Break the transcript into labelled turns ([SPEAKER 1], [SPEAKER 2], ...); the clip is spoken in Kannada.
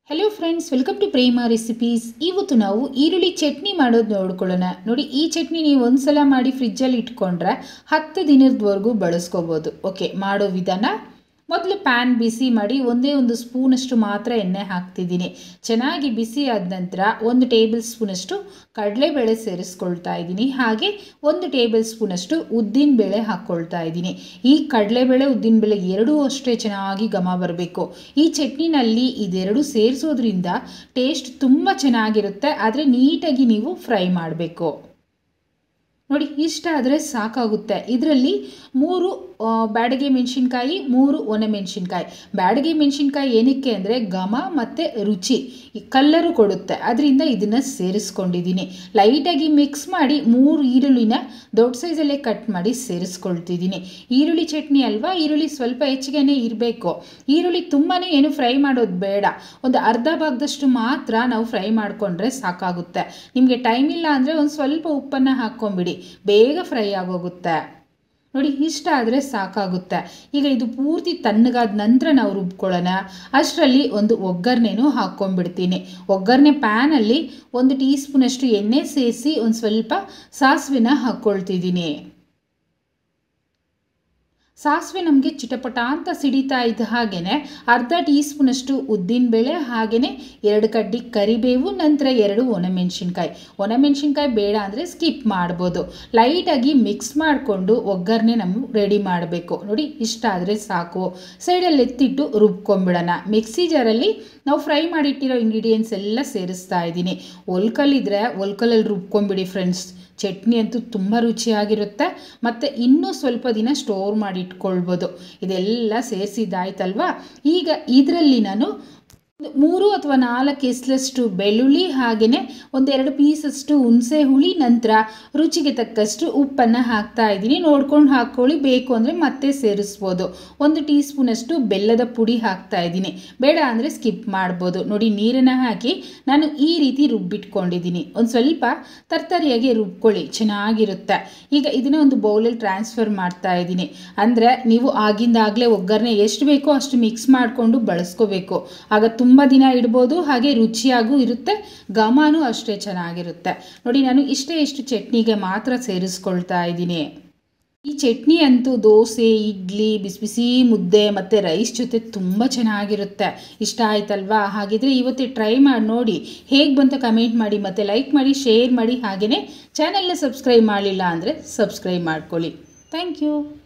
[SPEAKER 1] hello friends welcome to Prema recipes ಇವತ್ತು ನಾವು ಈರುಳ್ಳಿ ಚಟ್ನಿ ಮಾಡೋದು ನೋಡ್ಕೊಳ್ಳೋಣ ನೋಡಿ ಈ ಚಟ್ನಿ ನೀವು ಒಂದ್ಸಲ ಮಾಡಿ ಫ್ರಿಜ್ಜಲ್ಲಿ ಇಟ್ಕೊಂಡ್ರೆ ಹತ್ತು ದಿನದವರೆಗೂ ಬಳಸ್ಕೋಬೋದು ಓಕೆ ಮಾಡೋ ವಿಧಾನ ಮೊದಲು ಪ್ಯಾನ್ ಬಿಸಿ ಮಾಡಿ ಒಂದೇ ಒಂದು ಸ್ಪೂನಷ್ಟು ಮಾತ್ರ ಎಣ್ಣೆ ಹಾಕ್ತಿದ್ದೀನಿ ಚೆನ್ನಾಗಿ ಬಿಸಿ ಆದ ನಂತರ ಒಂದು ಟೇಬಲ್ ಸ್ಪೂನಷ್ಟು ಕಡಲೆಬೇಳೆ ಸೇರಿಸ್ಕೊಳ್ತಾ ಇದ್ದೀನಿ ಹಾಗೆ ಒಂದು ಟೇಬಲ್ ಸ್ಪೂನಷ್ಟು ಉದ್ದಿನಬೇಳೆ ಹಾಕ್ಕೊಳ್ತಾ ಇದ್ದೀನಿ ಈ ಕಡಲೆಬೇಳೆ ಉದ್ದಿನಬೇಳೆ ಎರಡೂ ಅಷ್ಟೇ ಚೆನ್ನಾಗಿ ಘಮ ಬರಬೇಕು ಈ ಚಟ್ನಿನಲ್ಲಿ ಇದೆರಡು ಸೇರಿಸೋದ್ರಿಂದ ಟೇಸ್ಟ್ ತುಂಬ ಚೆನ್ನಾಗಿರುತ್ತೆ ಆದರೆ ನೀಟಾಗಿ ನೀವು ಫ್ರೈ ಮಾಡಬೇಕು ನೋಡಿ ಇಷ್ಟ ಆದರೆ ಸಾಕಾಗುತ್ತೆ ಇದರಲ್ಲಿ ಮೂರು ಆ, ಬ್ಯಾಡಗೆ ಮೆಣಸಿನ್ಕಾಯಿ ಮೂರು ಒಣಮೆಣಸಿನ್ಕಾಯಿ ಬ್ಯಾಡಗೆ ಮೆಣಸಿನ್ಕಾಯಿ ಏನಕ್ಕೆ ಅಂದರೆ ಘಮ ಮತ್ತು ರುಚಿ ಈ ಕಲ್ಲರು ಕೊಡುತ್ತೆ ಅದರಿಂದ ಇದನ್ನು ಸೇರಿಸ್ಕೊಂಡಿದ್ದೀನಿ ಲೈಟಾಗಿ ಮಿಕ್ಸ್ ಮಾಡಿ ಮೂರು ಈರುಳ್ಳಿನ ದೊಡ್ಡ ಸೈಜಲ್ಲೇ ಕಟ್ ಮಾಡಿ ಸೇರಿಸ್ಕೊಳ್ತಿದ್ದೀನಿ ಈರುಳ್ಳಿ ಚಟ್ನಿ ಅಲ್ವಾ ಈರುಳ್ಳಿ ಸ್ವಲ್ಪ ಹೆಚ್ಚಿಗೆನೇ ಇರಬೇಕು ಈರುಳ್ಳಿ ತುಂಬಾ ಏನು ಫ್ರೈ ಮಾಡೋದು ಬೇಡ ಒಂದು ಅರ್ಧ ಭಾಗದಷ್ಟು ಮಾತ್ರ ನಾವು ಫ್ರೈ ಮಾಡಿಕೊಂಡ್ರೆ ಸಾಕಾಗುತ್ತೆ ನಿಮಗೆ ಟೈಮ್ ಇಲ್ಲ ಅಂದರೆ ಒಂದು ಸ್ವಲ್ಪ ಉಪ್ಪನ್ನು ಹಾಕ್ಕೊಂಬಿಡಿ ಬೇಗ ಫ್ರೈ ಆಗೋಗುತ್ತೆ ನೋಡಿ ಇಷ್ಟ ಆದರೆ ಸಾಕಾಗುತ್ತೆ ಈಗ ಇದು ಪೂರ್ತಿ ತಣ್ಣಗಾದ ನಂತರ ನಾವು ರುಬ್ಕೊಳ್ಳೋಣ ಅಷ್ಟರಲ್ಲಿ ಒಂದು ಒಗ್ಗರಣೆನೂ ಹಾಕ್ಕೊಂಡ್ಬಿಡ್ತೀನಿ ಒಗ್ಗರಣೆ ಪ್ಯಾನಲ್ಲಿ ಒಂದು ಟೀ ಸ್ಪೂನಷ್ಟು ಎಣ್ಣೆ ಸೇರಿಸಿ ಒಂದು ಸ್ವಲ್ಪ ಸಾಸಿವೆನ ಹಾಕ್ಕೊಳ್ತಿದ್ದೀನಿ ಸಾಸಿವೆ ನಮಗೆ ಚಿಟಪಟ ಅಂತ ಸಿಡಿತಾ ಇದ್ದ ಹಾಗೆಯೇ ಅರ್ಧ ಟೀ ಸ್ಪೂನಷ್ಟು ಉದ್ದಿನಬೇಳೆ ಹಾಗೆಯೇ ಎರಡು ಕಡ್ಡಿ ಕರಿಬೇವು ನಂತರ ಎರಡು ಒಣಮೆಣಸಿನ್ಕಾಯಿ ಒಣಮೆಣಸಿನ್ಕಾಯಿ ಬೇಡ ಅಂದರೆ ಸ್ಕಿಪ್ ಮಾಡ್ಬೋದು ಲೈಟಾಗಿ ಮಿಕ್ಸ್ ಮಾಡಿಕೊಂಡು ಒಗ್ಗರಣೆ ನಾವು ರೆಡಿ ಮಾಡಬೇಕು ನೋಡಿ ಇಷ್ಟ ಆದರೆ ಸಾಕು ಸೈಡಲ್ಲಿ ಎತ್ತಿಟ್ಟು ರುಬ್ಕೊಂಬಿಡೋಣ ಮಿಕ್ಸಿ ಜಾರಲ್ಲಿ ನಾವು ಫ್ರೈ ಮಾಡಿಟ್ಟಿರೋ ಇಂಗ್ರೀಡಿಯೆಂಟ್ಸ್ ಎಲ್ಲ ಸೇರಿಸ್ತಾ ಇದ್ದೀನಿ ಒಲ್ಕಲ್ಲಿದ್ರೆ ಒಲ್ಕಲಲ್ಲಿ ರುಬ್ಕೊಂಬಿಡಿ ಫ್ರೆಂಡ್ಸ್ ಚಟ್ನಿ ಅಂತೂ ತುಂಬ ರುಚಿಯಾಗಿರುತ್ತೆ ಮತ್ತು ಇನ್ನೂ ಸ್ವಲ್ಪ ದಿನ ಸ್ಟೋರ್ ಮಾಡಿ ಇಟ್ಕೊಳ್ಬೋದು ಇದೆಲ್ಲ ಸೇರಿಸಿದ್ದಾಯ್ತಲ್ವಾ ಈಗ ಇದರಲ್ಲಿ ನಾನು ಮೂರು ಅಥವಾ ನಾಲ್ಕು ಎಸ್ಲಷ್ಟು ಬೆಳ್ಳುಳ್ಳಿ ಹಾಗೆಯೇ ಒಂದೆರಡು ಪೀಸಷ್ಟು ಹುಣಸೆ ಹುಳಿ ನಂತರ ರುಚಿಗೆ ತಕ್ಕಷ್ಟು ಉಪ್ಪನ್ನು ಹಾಕ್ತಾ ಇದ್ದೀನಿ ನೋಡ್ಕೊಂಡು ಹಾಕ್ಕೊಳ್ಳಿ ಬೇಕು ಅಂದರೆ ಮತ್ತೆ ಸೇರಿಸ್ಬೋದು ಒಂದು ಟೀ ಸ್ಪೂನಷ್ಟು ಬೆಲ್ಲದ ಪುಡಿ ಹಾಕ್ತಾ ಇದ್ದೀನಿ ಬೇಡ ಅಂದರೆ ಸ್ಕಿಪ್ ಮಾಡ್ಬೋದು ನೋಡಿ ನೀರನ್ನು ಹಾಕಿ ನಾನು ಈ ರೀತಿ ರುಬ್ಬಿಟ್ಕೊಂಡಿದ್ದೀನಿ ಒಂದು ಸ್ವಲ್ಪ ತರ್ತರಿಯಾಗಿ ರುಬ್ಕೊಳ್ಳಿ ಚೆನ್ನಾಗಿರುತ್ತೆ ಈಗ ಇದನ್ನ ಒಂದು ಬೌಲಲ್ಲಿ ಟ್ರಾನ್ಸ್ಫರ್ ಮಾಡ್ತಾ ಇದ್ದೀನಿ ಅಂದರೆ ನೀವು ಆಗಿಂದಾಗಲೇ ಒಗ್ಗರಣೆ ಎಷ್ಟು ಬೇಕೋ ಅಷ್ಟು ಮಿಕ್ಸ್ ಮಾಡಿಕೊಂಡು ಬಳಸ್ಕೋಬೇಕು ಆಗ ತುಂಬ ದಿನ ಇಡ್ಬೋದು ಹಾಗೆ ರುಚಿಯಾಗೂ ಇರುತ್ತೆ ಘಮನೂ ಅಷ್ಟೇ ಚೆನ್ನಾಗಿರುತ್ತೆ ನೋಡಿ ನಾನು ಇಷ್ಟೇ ಇಷ್ಟು ಚಟ್ನಿಗೆ ಮಾತ್ರ ಸೇರಿಸ್ಕೊಳ್ತಾ ಇದ್ದೀನಿ ಈ ಚಟ್ನಿ ಅಂತೂ ದೋಸೆ ಇಡ್ಲಿ ಬಿಸಿ ಬಿಸಿ ಮುದ್ದೆ ಮತ್ತು ರೈಸ್ ಜೊತೆ ತುಂಬ ಚೆನ್ನಾಗಿರುತ್ತೆ ಇಷ್ಟ ಆಯ್ತಲ್ವಾ ಹಾಗಿದ್ರೆ ಇವತ್ತೇ ಟ್ರೈ ಮಾಡಿ ನೋಡಿ ಹೇಗೆ ಬಂತ ಕಮೆಂಟ್ ಮಾಡಿ ಮತ್ತು ಲೈಕ್ ಮಾಡಿ ಶೇರ್ ಮಾಡಿ ಹಾಗೆಯೇ ಚಾನಲ್ನ ಸಬ್ಸ್ಕ್ರೈಬ್ ಮಾಡಲಿಲ್ಲ ಅಂದರೆ ಸಬ್ಸ್ಕ್ರೈಬ್ ಮಾಡ್ಕೊಳ್ಳಿ ಥ್ಯಾಂಕ್ ಯು